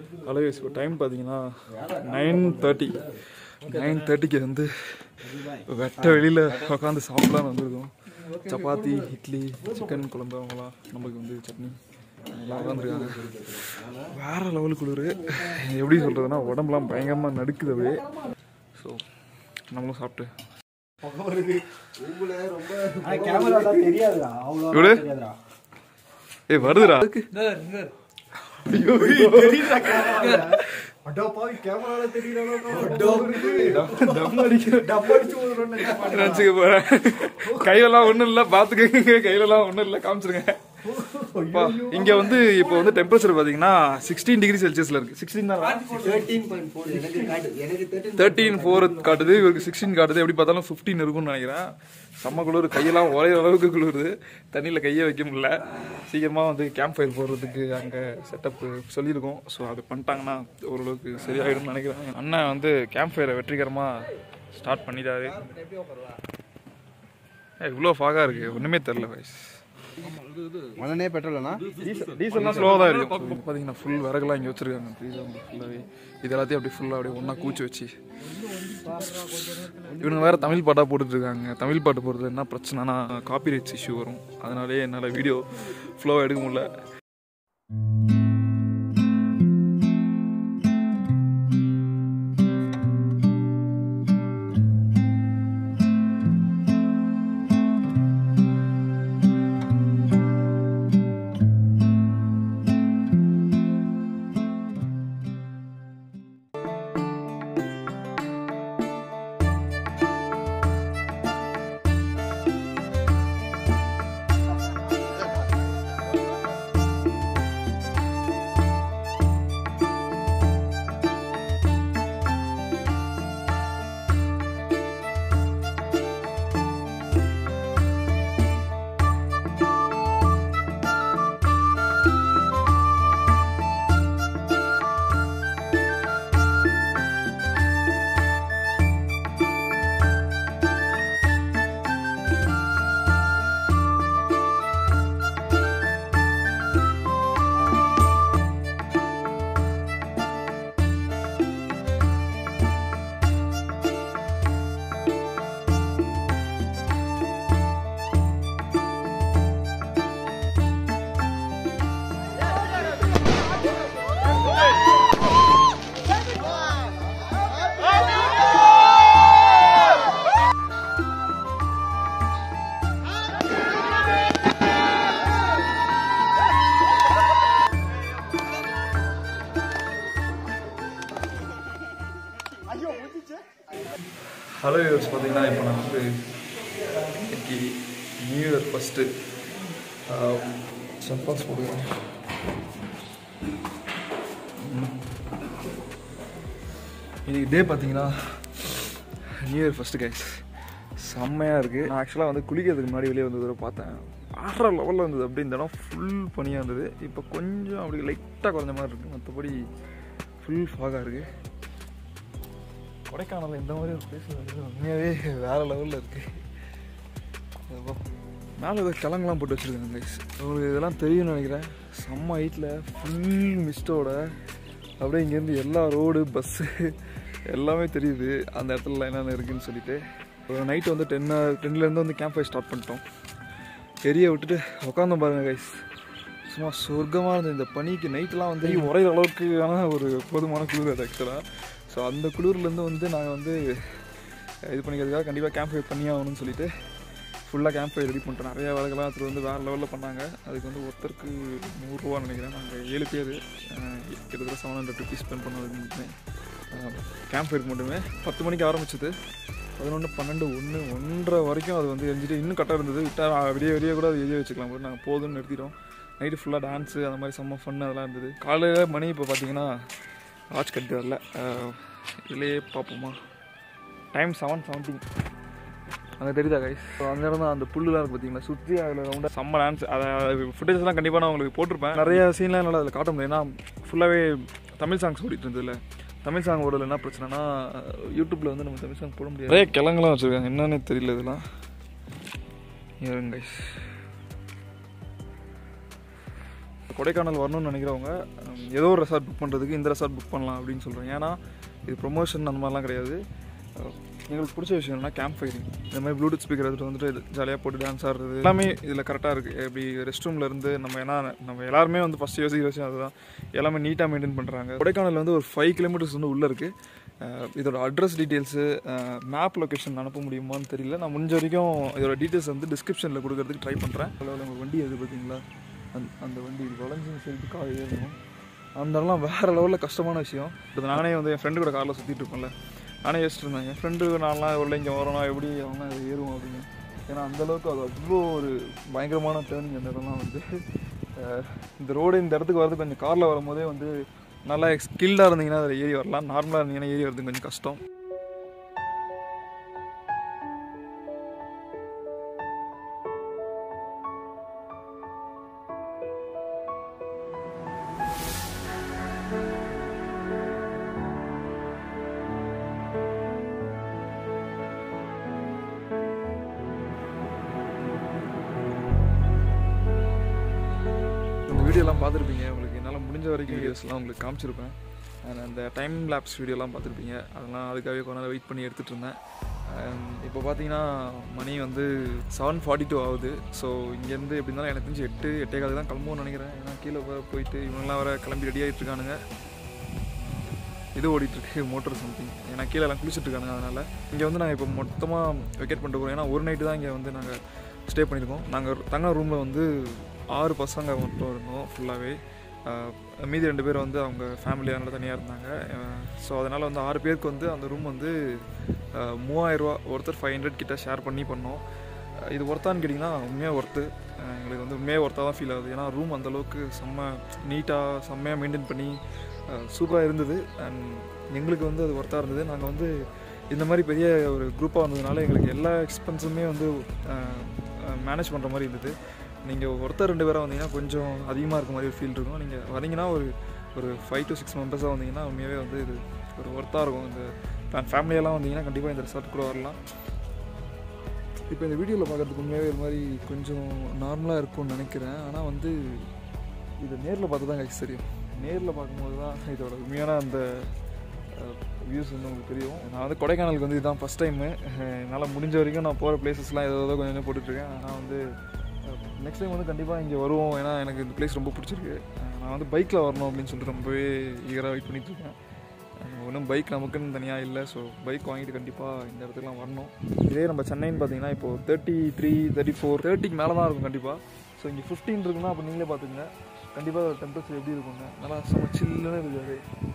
Hello இப்போ time பார்த்தீங்கன்னா nine thirty nine தேர்ட்டிக்கு வந்து வெட்ட வெளியில் உட்காந்து சாப்பிடலான்னு வந்திருக்கோம் சப்பாத்தி இட்லி சிக்கன் குழம்பு அவங்களாம் நமக்கு வந்து சட்னி எல்லாம் உட்காந்துருக்காங்க வேற லெவல் குளிர் எப்படி சொல்கிறதுனா உடம்புலாம் பயங்கரமாக நடுக்குது அப்படியே ஸோ நம்மளும் சாப்பிட்டு கேமரா தெரியாதுடா அவ்வளோ இவரு தெரியாதுடா ஏய் வருதுடா அதுக்கு அடா பாவி கேமரால தெரியல தம் அடிக்கிற டப்பா அடிச்சு ஓடுறோம்னு நினைப்பாங்க. நினச்சிக்க போகிறேன் கையிலலாம் ஒன்றும் இல்லை பார்த்துக்கங்க கையிலலாம் ஒன்றும் இல்லை காமிச்சிருங்க அப்பா, இங்க வந்து இப்போ வந்து டெம்பரேச்சர் பாத்தீங்கன்னா சிக்ஸ்டீன் டிகிரி செல்சியஸ்ல இருக்கு சிக்ஸ்டீன் தான் 13.4 எனக்கு காட்டு எனக்கு 13 தேர்ட்டீன் ஃபோர் காட்டுது இவருக்கு சிக்ஸ்டீன் காட்டுது எப்படி பார்த்தாலும் ஃபிஃப்டீன் இருக்கும்னு நினைக்கிறேன் செம்ம குளிர் கையெல்லாம் ஒரே அளவுக்கு குளிருது தண்ணியில் கையே வைக்க முடியல சீக்கிரமாக வந்து கேம்ப் ஃபயர் போடுறதுக்கு அங்கே செட்டப் சொல்லியிருக்கோம் ஸோ அது பண்ணிட்டாங்கன்னா ஓரளவுக்கு சரியாயிடும்னு நினைக்கிறேன் அண்ணன் வந்து கேம்ப் ஃபயரை வெற்றிகரமாக ஸ்டார்ட் பண்ணிட்டாரு இவ்வளோ ஃபாகாக இருக்குது ஒன்றுமே தெரில வயசு மண்ணனே பெட்ரோல்னா டீசல்லாம் ஸ்லோவாக தான் இருக்கும் பார்த்தீங்கன்னா ஃபுல் விறகுலாம் இங்கே வச்சிருக்காங்க ஃப்ரீஸாக ஃபுல்லாகவே இது எல்லாத்தையும் அப்படியே ஃபுல்லாக அப்படியே ஒன்றா கூச்சி வச்சு இவனுங்க வேற தமிழ் பாட்டாக போட்டுட்டு இருக்காங்க தமிழ் பாட்டு போடுறது என்ன பிரச்சனைனா காப்பி ரைட்ஸ் இஷ்யூ வரும் அதனாலே என்னால் வீடியோ ஃப்ளோவாக எடுக்க முடியல ஹலோ யூஸ் பார்த்தீங்கன்னா இப்போ நான் வந்து இன்னைக்கு நியூ இயர் ஃபஸ்ட்டு சப்பாஸ் போடுவேன் இன்னைக்கு டே பார்த்தீங்கன்னா நியூ இயர் ஃபஸ்ட்டு கைஸ் செம்மையாக இருக்குது நான் ஆக்சுவலாக வந்து குளிக்கிறதுக்கு முன்னாடி வெளியே வந்தது பார்த்தேன் ஆற லெவலில் இருந்தது அப்படி இந்த இடம் ஃபுல் பனியாக இருந்தது இப்போ கொஞ்சம் அப்படி லைட்டாக குறைஞ்ச மாதிரி இருக்குது மற்றபடி ஃபுல் ஃபாகாக இருக்குது கொடைக்கானல் இந்த மாதிரி ஒரு பிளேஸ் வந்து உண்மையாகவே வேறு லெவலில் இருக்குது மேலே ஏதோ கிழங்குலாம் போட்டு வச்சுருக்காங்க கைஸ் உங்களுக்கு இதெல்லாம் தெரியும்னு நினைக்கிறேன் செம்ம ஹைட்டில் ஃபுல் மிஸ்டோட அப்படியே இங்கேருந்து எல்லா ரோடு பஸ்ஸு எல்லாமே தெரியுது அந்த இடத்துல என்னென்ன இருக்குன்னு சொல்லிட்டு ஒரு நைட்டு வந்து டென் டென்லேருந்து வந்து கேம்ப் ஃபயர் ஸ்டார்ட் பண்ணிட்டோம் எரிய விட்டுட்டு உட்காந்தோம் பாருங்க கைஸ் சும்மா சொர்க்கமாக இருந்தது இந்த பனிக்கு நைட்லாம் வந்து உரையிற அளவுக்கான ஒரு போதுமான குளிர் அது ஆக்சுவலாக ஸோ அந்த குளிர்லேருந்து வந்து நாங்கள் வந்து இது பண்ணிக்கிறதுக்காக கண்டிப்பாக கேம்ப் ஃபயர் பண்ணி ஆகணும்னு சொல்லிட்டு ஃபுல்லாக கேம்ப் ஃபயர் ரெடி பண்ணிட்டோம் நிறைய வேலைகள்லாம் எடுத்துகிட்டு வந்து வேறு லெவலில் பண்ணாங்க அதுக்கு வந்து ஒருத்தருக்கு நூறுரூவான்னு நினைக்கிறேன் நாங்கள் ஏழு பேர் அஹ், கிட்டத்தட்ட செவன் ஹண்ட்ரட் ருபீஸ் ஸ்பெண்ட் பண்ணதுக்கு மட்டுமே கேம்ப் ஃபயருக்கு மட்டுமே பத்து மணிக்கு ஆரம்பிச்சது பதினொன்று பன்னெண்டு ஒன்று ஒன்றரை வரைக்கும் அது வந்து எரிஞ்சிட்டு இன்னும் கரெக்டாக இருந்தது விட்டால் விடிய விடிய கூட அது எரிய வச்சுக்கலாம் போது நாங்கள் போதும்னு நிறுத்திட்டோம் நைட்டு ஃபுல்லாக டான்ஸு அந்த மாதிரி செம்ம ஃபன் அதெல்லாம் இருந்தது காலையில் மணி இப்போ பார்த்தீங்கன்னா வாட்ச் கட்டு வரல அஹ், இதுலயே பார்ப்போமா டைம் செவன் செவன்டீன் அங்கே தெரியுதா கைஸ் ஸோ அந்த இடம் தான் அந்த புல்லுலாம் இருக்குது பார்த்தீங்களா சுற்றி அதில் ரவுண்டாக செம்ம டான்ஸ் அதை ஃபுட்டேஜ்லாம் கண்டிப்பாக நான் உங்களுக்கு போட்டிருப்பேன் நிறைய சீன்லாம் என்னால் அதில் காட்ட முடியும் ஏன்னா ஃபுல்லாகவே தமிழ் சாங்ஸ் ஓடிட்டு இருந்ததுல தமிழ் சாங் ஓடல என்ன பிரச்சனைனா யூடியூப்பில் வந்து நம்ம தமிழ் சாங் போட முடியாது நிறைய கிழங்குலாம் வச்சுருக்காங்க என்னன்னே தெரியல இதெல்லாம் இருங்க கைஸ் கொடைக்கானல் வரணும்னு நினைக்கிறவங்க ஹம், ஏதோ ஒரு ரெசார்ட் புக் பண்ணுறதுக்கு இந்த ரெசார்ட் புக் பண்ணலாம் அப்படின்னு சொல்கிறேன் ஏன்னா இது ப்ரொமோஷன் அந்த மாதிரிலாம் கிடையாது அஹ், எங்களுக்கு பிடிச்ச விஷயம் என்ன கேம்ப் ஃபயரிங் இந்த மாதிரி ப்ளூடூத் ஸ்பீக்கர் எடுத்துகிட்டு வந்துட்டு ஜாலியாக போட்டு டான்ஸ் ஆடுறது எல்லாமே இதில் கரெக்டாக இருக்குது எப்படி ரெஸ்ட் ரூமில் இருந்து நம்ம ஏன்னா நம்ம எல்லாருமே வந்து ஃபஸ்ட் யோசிக்கிற விஷயம் அதுதான் எல்லாமே நீட்டாக மெயின்டைன் பண்ணுறாங்க கொடைக்கானல் வந்து ஒரு ஃபைவ் கிலோமீட்டர்ஸ் வந்து உள்ளே இருக்குது இதோட அட்ரஸ் டீட்டெயில்ஸு மேப் லொக்கேஷன் அனுப்ப முடியுமான்னு தெரியல நான் முடிஞ்ச வரைக்கும் இதோட டீட்டெயில்ஸ் வந்து டிஸ்கிரிப்ஷனில் கொடுக்கறதுக்கு ட்ரை பண்ணுறேன் அதில் உங்கள் வண்டி எது பார்த்தீங்களா அந்த அந்த வண்டி வளைஞ்சுன்னு சொல்லிட்டு கார் ஏறணும் அந்த இடம்லாம் வேறு லெவலில் கஷ்டமான விஷயம் இது நானே வந்து என் ஃப்ரெண்டு கூட காரில் சுற்றிட்டு இருப்பேன்ல நானே யோசிச்சுட்டு இருந்தேன் என் ஃப்ரெண்டு நான்லாம் உள்ள இங்கே வரணும் எப்படி அவங்க அது ஏறுவோம் அப்படின்னு ஏன்னா அந்தளவுக்கு அது அவ்வளோ ஒரு பயங்கரமான டேர்னிங் அந்த இடம்லாம் வந்து அஹ், இந்த ரோடு இந்த இடத்துக்கு வரது கொஞ்சம் காரில் வரும்போதே வந்து நல்லா ஸ்கில்டாக இருந்தீங்கன்னா அதில் ஏறி வரலாம் நார்மலாக இருந்தீங்கன்னா ஏறி வரது கொஞ்சம் கஷ்டம் இந்த வீடியோலாம் பார்த்துருப்பீங்க உங்களுக்கு என்னால் முடிஞ்ச வரைக்கும் வீடியோஸ்லாம் உங்களுக்கு காமிச்சிருப்பேன் And அந்த டைம் லேப்ஸ் வீடியோலாம் பார்த்துருப்பீங்க அதெல்லாம் அதுக்காகவே கொஞ்ச நேரம் வெயிட் பண்ணி எடுத்துகிட்டு இருந்தேன் And இப்போ பார்த்தீங்கன்னா மணி வந்து செவன் ஃபார்ட்டி டூ ஆகுது ஸோ இங்கேருந்து எப்படி இருந்தாலும் எனக்கு தெரிஞ்சு எட்டு எட்டே காலுக்கு தான் கிளம்புவோம்னு நினைக்கிறேன் ஏன்னா கீழே வர போயிட்டு இவங்கெல்லாம் வர கிளம்பி ரெடி ஆகிட்டு இருக்கானுங்க இது ஓடிட்டுருக்கு மோட்டர் சம்திங் ஏன்னா கீழே எல்லாம் குளிச்சுட்டு இருக்காங்க அதனால் இங்கே வந்து நாங்கள் இப்போ மொத்தமாக வெக்கேட் பண்ணிட்டு போகிறோம் ஏன்னா ஒரு நைட்டு தான் இங்கே வந்து நாங்கள் ஸ்டே பண்ணியிருக்கோம் நாங்கள் தங்க ரூமில் வந்து ஆறு பசங்க மட்டும் இருந்தோம் ஃபுல்லாகவே மீதி ரெண்டு பேர் வந்து அவங்க ஃபேமிலி அதனால தனியாக இருந்தாங்க ஸோ அதனால் வந்து ஆறு பேருக்கு வந்து அந்த ரூம் வந்து அஹ், மூவாயிரரூவா ஒருத்தர் ஃபைவ் ஹண்ட்ரட் கிட்ட ஷேர் பண்ணி பண்ணோம் அஹ், இது ஒர்த்தான்னு கேட்டிங்கன்னா உண்மையாக ஒர்த்து எங்களுக்கு வந்து உண்மையாக ஒர்த்தாக தான் ஃபீல் ஆகுது ஏன்னா ரூம் அந்தளவுக்கு செம்ம நீட்டாக செம்மையாக மெயின்டைன் பண்ணி சூப்பராக இருந்தது அண்ட் எங்களுக்கு வந்து அது ஒர்த்தாக இருந்தது நாங்கள் வந்து இந்த மாதிரி பெரிய ஒரு குரூப்பாக வந்ததுனால எங்களுக்கு எல்லா எக்ஸ்பென்ஸுமே வந்து மேனேஜ் பண்ணுற மாதிரி இருந்தது நீங்கள் ஒருத்தர் ரெண்டு பேராக வந்தீங்கன்னா கொஞ்சம் அதிகமாக இருக்க மாதிரி ஒரு ஃபீல் இருக்கும் நீங்கள் வரீங்கன்னா ஒரு ஒரு ஃபைவ் டு சிக்ஸ் மெம்பர்ஸாக வந்தீங்கன்னா உண்மையாகவே வந்து இது ஒரு ஒர்த்தாக இருக்கும் இந்த ஃபேமிலியெல்லாம் வந்தீங்கன்னா கண்டிப்பாக இந்த ரிசார்ட் கூட வரலாம் இப்போ இந்த வீடியோவில் பார்க்குறதுக்கு உண்மையாகவே ஒரு மாதிரி கொஞ்சம் நார்மலாக இருக்கும்னு நினைக்கிறேன் ஆனால் வந்து இது நேரில் பார்த்து தான் கைஸ் தெரியும் நேரில் பார்க்கும்போது தான் இதோட உண்மையான அந்த வியூஸ் வந்து உங்களுக்கு தெரியும் நான் வந்து கொடைக்கானலுக்கு வந்து இதுதான் ஃபஸ்ட் டைமு என்னால் முடிஞ்ச வரைக்கும் நான் போகிற பிளேசஸ்லாம் ஏதோ ஏதோ கொஞ்சம் கொஞ்சம் போட்டுட்ருக்கேன் ஆனால் வந்து நெக்ஸ்ட் டைம் வந்து கண்டிப்பாக இங்கே வருவோம் ஏன்னா எனக்கு இந்த பிளேஸ் ரொம்ப பிடிச்சிருக்கு அஹ் நான் வந்து பைக்கில் வரணும் அப்படின்னு சொல்லிட்டு ரொம்பவே ஈகராக வெயிட் பண்ணிகிட்ருக்கேன் ஒன்றும் பைக் நமக்குன்னு தனியாக இல்லை ஸோ பைக் வாங்கிட்டு கண்டிப்பாக இந்த இடத்துக்குலாம் வரணும் இதே நம்ம சென்னைன்னு பார்த்தீங்கன்னா இப்போது தேர்ட்டி த்ரீ தேர்ட்டி ஃபோர் தேர்ட்டிக்கு மேலே தான் இருக்கும் கண்டிப்பாக ஸோ இங்கே ஃபிஃப்டீன் இருக்குன்னா அப்போ நீங்களே பார்த்துங்க கண்டிப்பாக டெம்பரேச்சர் எப்படி இருக்குங்க நல்லா செம்ம சில்லுன்னு இருக்காது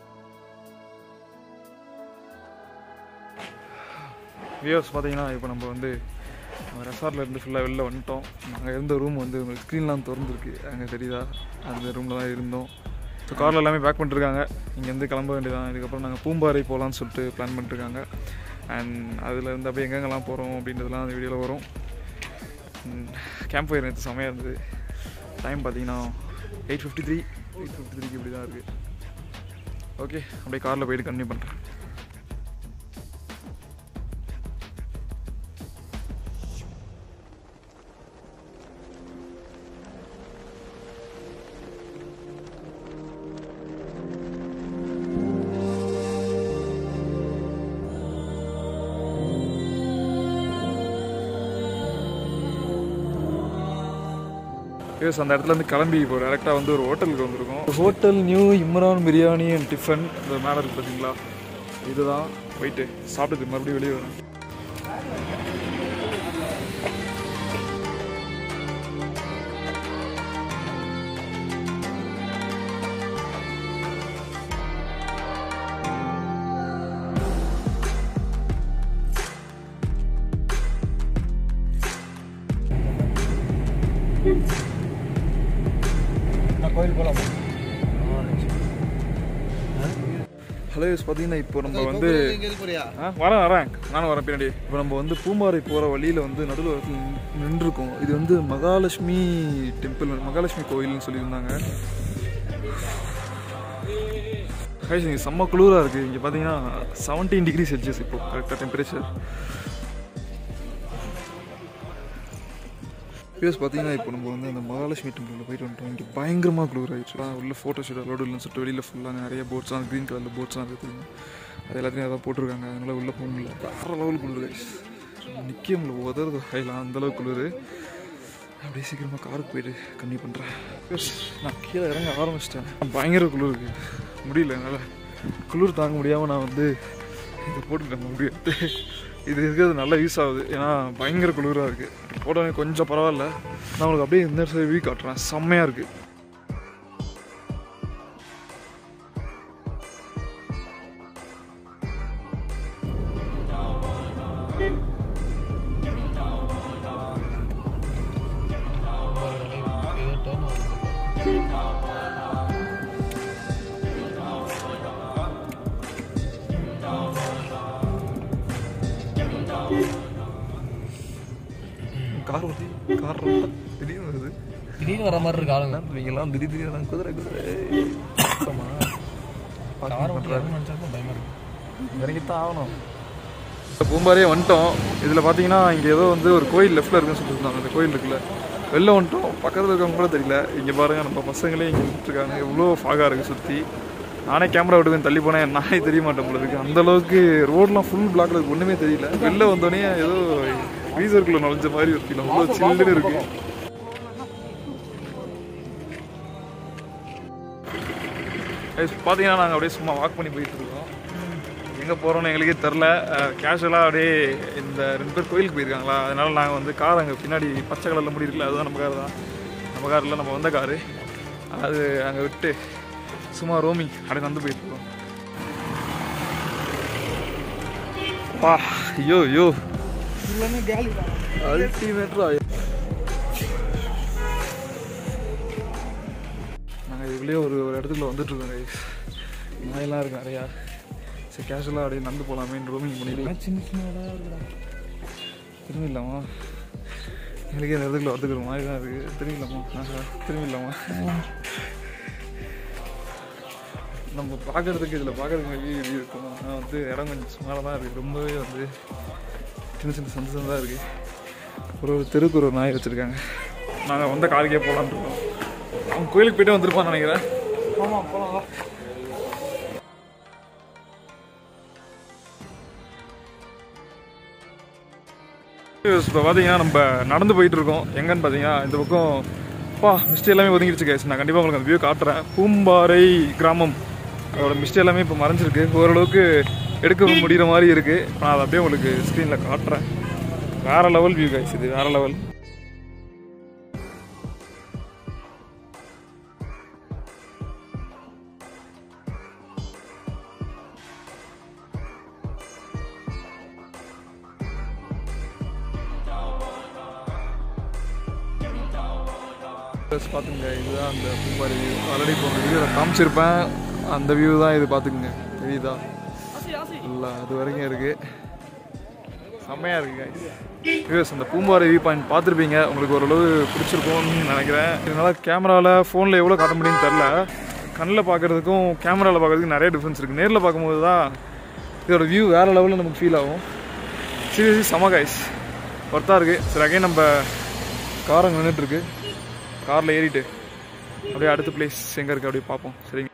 வியூஸ் பார்த்தீங்கன்னா இப்போ நம்ம வந்து ரெசார்ட்ல இருந்து ஃபுல்லாக வெளில வந்துட்டோம் நாங்கள் இருந்த ரூம் வந்து உங்களுக்கு ஸ்க்ரீன்லாம் திறந்துருக்கு அங்கே தெரியுதா அந்த ரூமில் தான் இருந்தோம் ஸோ காரில் எல்லாமே பேக் பண்ணிட்டுருக்காங்க இங்கேருந்து கிளம்ப வேண்டியதான் இதுக்கப்புறம் நாங்கள் பூம்பாறை போகலான்னு சொல்லிட்டு பிளான் பண்ணிட்டுருக்காங்க அண்ட் அதில் இருந்து அப்படியே எங்கெங்கெல்லாம் போகிறோம் அப்படின்றதுலாம் அந்த வீடியோவில் வரும் கேம்ப் ஃபயர் நேற்று செமையாக இருந்தது டைம் பார்த்தீங்கன்னா eight fifty three eight fifty த்ரீக்கு இப்படி தான் இருக்குது ஓகே அப்படியே காரில் போயிட்டு கன்டினியூ பண்ணுறேன் எஸ் அந்த இடத்துல இருந்து கிளம்பி இப்போ டேரெக்டாக வந்து ஒரு ஹோட்டலுக்கு வந்திருக்கோம் hotel new Imran biryani and tiffin இந்த மேலே இருக்கு பார்த்தீங்களா இதுதான் போயிட்டு சாப்பிட்டு மறுபடியும் வெளியே வரேன் நான் கோயில் போகலாமா ஹலோ யூஸ் பார்த்தீங்கன்னா இப்போ நம்ம வந்து எங்கே போறியா ஆ வரேன் வரேன் நானும் வரேன் பின்னாடி இப்போ நம்ம வந்து பூம்பாறை போகிற வழியில் வந்து நடுவில் நின்றுருக்கோம் இது வந்து மகாலட்சுமி டெம்பிள் மகாலட்சுமி கோயில்னு சொல்லியிருந்தாங்க கைஸ் இங்கே செம்ம குளிராக இருக்குது இங்கே பார்த்தீங்கன்னா செவன்டீன் டிகிரி செல்சியஸ் இப்போ கரெக்டாக டெம்பரேச்சர் பிஎஸ் பார்த்தீங்கன்னா இப்போ நம்ம வந்து அந்த மகாலட்சுமி டெம்பிளில் போயிட்டு வந்துட்டோம் இங்கே பயங்கரமாக குளிர் ஆயிடுச்சு ஆ, உள்ள ஃபோட்டோ ஷூட் அலோடு இல்லைன்னு சொல்லிட்டு வெளியில் ஃபுல்லாக நிறைய போட்ஸ்லாம் க்ரீன் கலரில் போட்ஸ்லாம் இருக்குது அது எல்லாத்தையும் அதான் போட்டிருக்காங்க அதனால உள்ளே போக முடியல வேறு லெவல் குளிர் கைஸ் நிற்க முடியல உதறது ஹைலாம் அந்தளவுக்கு குளிர் அப்படியே சீக்கிரமாக காருக்கு போயிட்டு கம்மி பண்ணுறேன் நான் கீழே இறங்க ஆரம்பிச்சிட்டேன் பயங்கர குளிர் இருக்கு முடியல என்னால் குளிர் தாங்க முடியாமல் நான் வந்து இதை போட்டுக்கிட்டேன் முடியாது இது இருக்கிறது நல்லா யூஸ் ஆகுது ஏன்னா பயங்கர குளிராக இருக்குது போட்டோன்னே கொஞ்சம் பரவாயில்ல நான் உங்களுக்கு அப்படியே இந்த சைடு வியூ காட்டுறேன் செம்மையாக இருக்குது கார் வருது கார் ரொம்ப திடீர்னு வருது திடீர்னு வர மாதிரி இருக்கு ஆளுங்க நீங்களாம் திடீர் திடீர்னு குதிரை குதிரை ஆமா. கார் ஓட்டி இறங்க நினைச்சப்போ பயமா இருக்கு இறங்கித்தான் ஆகணும் பூம்பாரே வந்துட்டோம் இதில் பார்த்தீங்கன்னா இங்கே ஏதோ வந்து ஒரு கோயில் லெஃப்ட்டில் இருக்குன்னு சொல்லிட்டு இருந்தாங்க அந்த கோயில் இருக்குல்ல வெளில வந்துட்டோம் பக்கத்தில் இருக்கவங்க கூட தெரியல இங்கே பாருங்க நம்ம பசங்களே இங்கே இருக்காங்க எவ்வளோ ஃபாகாக இருக்குது சுற்றி நானே கேமரா விட்டு தள்ளி போனேன் நானே தெரிய மாட்டேன் போல இருக்கு அந்த அளவுக்கு ரோட்லாம் ஃபுல் பிளாக்ல இருக்கு ஒன்றுமே தெரியல வெளில வந்தோடனே ஏதோ ஃப்ரீசருக்குள்ள நுழைஞ்ச மாதிரி ஒரு ஃபீல் அவ்வளோ சில்லுன்னு இருக்கு Guys, பார்த்தீங்கன்னா நாங்கள் அப்படியே சும்மா வாக் பண்ணி போயிட்டு இருக்கோம் எங்கே போகிறோம்னு எங்களுக்கே தெரில கேஷுவலாக அப்படியே இந்த ரெண்டு பேர் கோயிலுக்கு போயிருக்காங்களா அதனால நாங்கள் வந்து கார் அங்கே பின்னாடி பச்சை கலரில் முடி இருக்குல்ல அதுதான் நம்ம கார் தான் நம்ம கார் இல்லை நம்ம வந்த காரு அது அங்கே விட்டு சும்மா ரோமிங் அப்படியே நடந்து போயிட்டு இருக்கோம் பா ஐயோ ஐயோ அல்டிமேட்ரா நாங்கள் இதுக்குள்ளேயே ஒரு ஒரு இடத்துக்குள்ள வந்துட்டுருக்கோம் கைஸ் நாயெல்லாம் இருக்கு நிறையா சரி கேஷுவலாக அப்படியே நடந்து போகலாமேன்னு ரோமிங் பண்ணிட்டு சின்ன சின்னதாக இருக்குடா திரும்பிடலாமா எங்களுக்கே இந்த இடத்துக்குள்ள வரதுக்கு ஒரு மாதிரி தான் இருக்குது திரும்பிடலாமா ஆஹா திரும்பிடலாமா நம்ம பார்க்கறதுக்கு இதில் பார்க்கறதுக்கு வியூ வியூ இருக்கும் ஆனால் வந்து இடம் கொஞ்சம் சுமாராக தான் இருக்குது ரொம்பவே வந்து சின்ன சின்ன சந்து சந்தாக இருக்குது ஒரு ஒரு தெருக்கு ஒரு நாய் வச்சுருக்காங்க நாங்கள் வந்த காருக்கே போகலான்ட்டு இருக்கோம் அவன் கோயிலுக்கு போயிட்டு வந்திருப்பான்னு நினைக்கிறேன் ஆமாம் போகலாம் இப்போ பார்த்தீங்கன்னா நம்ம நடந்து போயிட்டு இருக்கோம் எங்கன்னு பார்த்தீங்கன்னா இந்த பக்கம் பா மிஸ்டே எல்லாமே ஒதுங்கிடுச்சு கேஸ் நான் கண்டிப்பாக உங்களுக்கு அந்த வியூ காட்டுறேன் பூம்பாறை கிராமம் அதோட மிஸ்டே எல்லாமே இப்போ மறைஞ்சிருக்கு ஓரளவுக்கு எடுக்க முடிகிற மாதிரி இருக்குது இப்போ நான் அதை அப்படியே உங்களுக்கு ஸ்க்ரீனில் காட்டுறேன் வேற லெவல் வியூ கைஸ் இது வேற லெவல் ப்ளஸ் பார்த்துங்க இதுதான் அந்த பூம்பாறை வியூ ஆல்ரெடி இப்போ உங்கள் வீடியோவில் காமிச்சிருப்பேன் அந்த வியூ தான் இது பார்த்துக்குங்க தெரியுதா இல்லை அது வரைக்கும் இருக்குது செம்மையாக இருக்குது வியூஸ் அந்த பூம்பாறை வியூ பாயிண்ட் பார்த்துருப்பீங்க உங்களுக்கு ஓரளவு பிடிச்சிருக்கும்னு நினைக்கிறேன் இதனால் கேமராவில் ஃபோனில் எவ்வளோ காட்ட முடியும்னு தெரில கண்ணில் பார்க்குறதுக்கும் கேமராவில் பார்க்குறதுக்கும் நிறைய டிஃப்ரென்ஸ் இருக்குது நேரில் பார்க்கும்போது தான் இதோட வியூ வேறு லெவலில் நமக்கு ஃபீல் ஆகும் சீரியஸ்லி செம கைஸ் ஒர்த்தாக இருக்குது சரி அகைன் நம்ம கார் அங்கே நின்றுட்டுருக்கு காரில் ஏறிட்டு அப்படியே அடுத்த பிளேஸ் எங்கே இருக்குது அப்படியே பார்ப்போம் சரிங்க